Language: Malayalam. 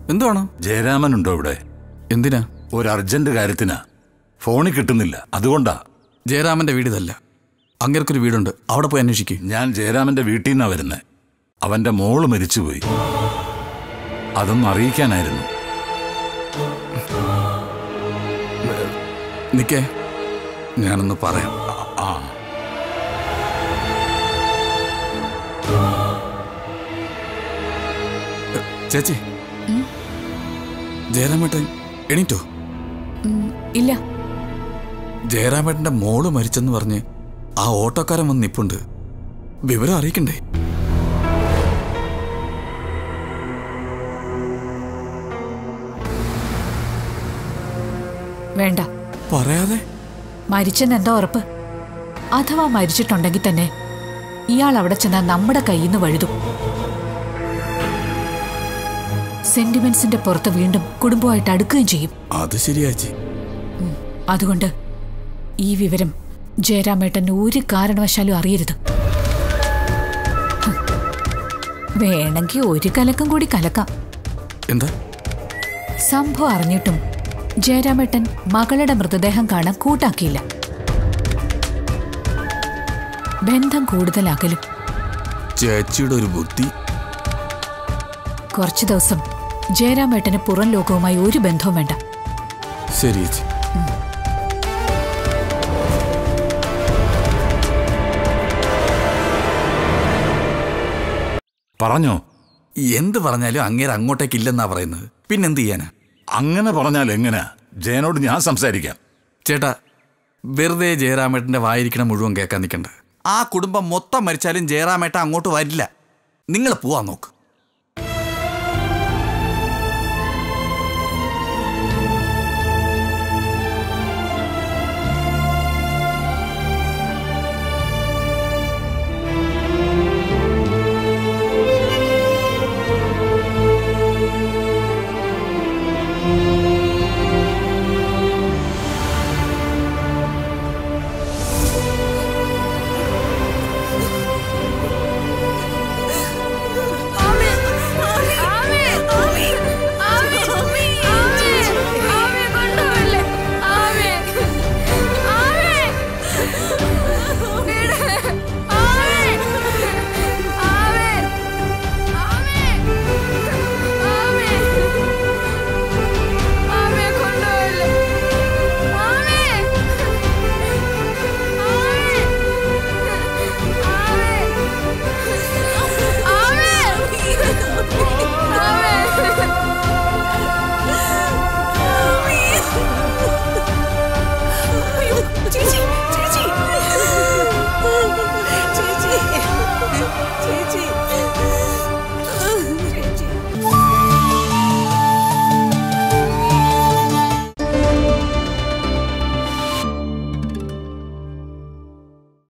എന്തുവാണ് ജയരാമനുണ്ടോ ഇവിടെ എന്തിനാ ഒരു അർജന്റ് കാര്യത്തിനാ ഫോണിൽ കിട്ടുന്നില്ല അതുകൊണ്ടാ ജയരാമന്റെ വീട് ഇതല്ല അങ്ങേർക്കൊരു വീടുണ്ട് അവിടെ പോയി അന്വേഷിക്കേ ഞാൻ ജയരാമന്റെ വീട്ടിൽ നിന്നാ വരുന്നേ അവന്റെ മോള് മരിച്ചുപോയി അതൊന്നും അറിയിക്കാനായിരുന്നു നിക്കേ ഞാനൊന്ന് പറയാം ആ ചേച്ചി ജയരാമേട്ടൻ എണീറ്റോ ഇല്ല ജയരാമേട്ടന്റെ മോള് മരിച്ചെന്ന് പറഞ്ഞ് ആ ഓട്ടോക്കാരൻ വന്ന് നിപ്പുണ്ട് വിവരം അറിയിക്കണ്ടേ വേണ്ട പറയാതെ മരിച്ചെന്ന് എന്താ ഉറപ്പ് അഥവാ മരിച്ചിട്ടുണ്ടെങ്കിൽ തന്നെ ഇയാൾ അവിടെ ചെന്നാൽ നമ്മുടെ കയ്യിൽ നിന്ന് വഴുതും സെന്റിമെന്റ്സിന്റെ പുറത്ത് വീണ്ടും കുടുംബമായിട്ട് അടുക്കുകയും ചെയ്യും അത് ശരിയാച്ചി അതുകൊണ്ട് ഈ വിവരം ജയരാമേട്ടൻ ഒരു കാരണവശാലും അറിയരുത് ഹും. വേണമെങ്കിൽ ഒരു കലക്കം കൂടി കലക്കാം എന്താ സംഭവം അറിഞ്ഞിട്ടും ജയരാമേട്ടൻ മകളുടെ മൃതദേഹം കാണാൻ കൂട്ടാക്കിയില്ല ബന്ധം കൂടുതലാക്കലും ചേച്ചിയുടെ ഒരു ബുദ്ധി കുറച്ചു ദിവസം ജയരാമേട്ടന് പുറം ലോകവുമായി ഒരു ബന്ധവും വേണ്ട ശരി ചേച്ചി പറഞ്ഞോ എന്ത് പറഞ്ഞാലും അങ്ങേര് അങ്ങോട്ടേക്ക് ഇല്ലെന്നാ പറയുന്നത് പിന്നെന്ത് ചെയ്യാനാ അങ്ങനെ പറഞ്ഞാൽ എങ്ങനെയാ ജയനോട് ഞാൻ സംസാരിക്കാം ചേട്ടാ വെറുതെ ജയറാമേട്ടന്റെ വായിരിക്കണം മുഴുവൻ കേൾക്കാൻ നിൽക്കണ്ട ആ കുടുംബം മൊത്തം മരിച്ചാലും ജയറാമേട്ട അങ്ങോട്ട് വരില്ല നിങ്ങൾ പോവാൻ നോക്ക്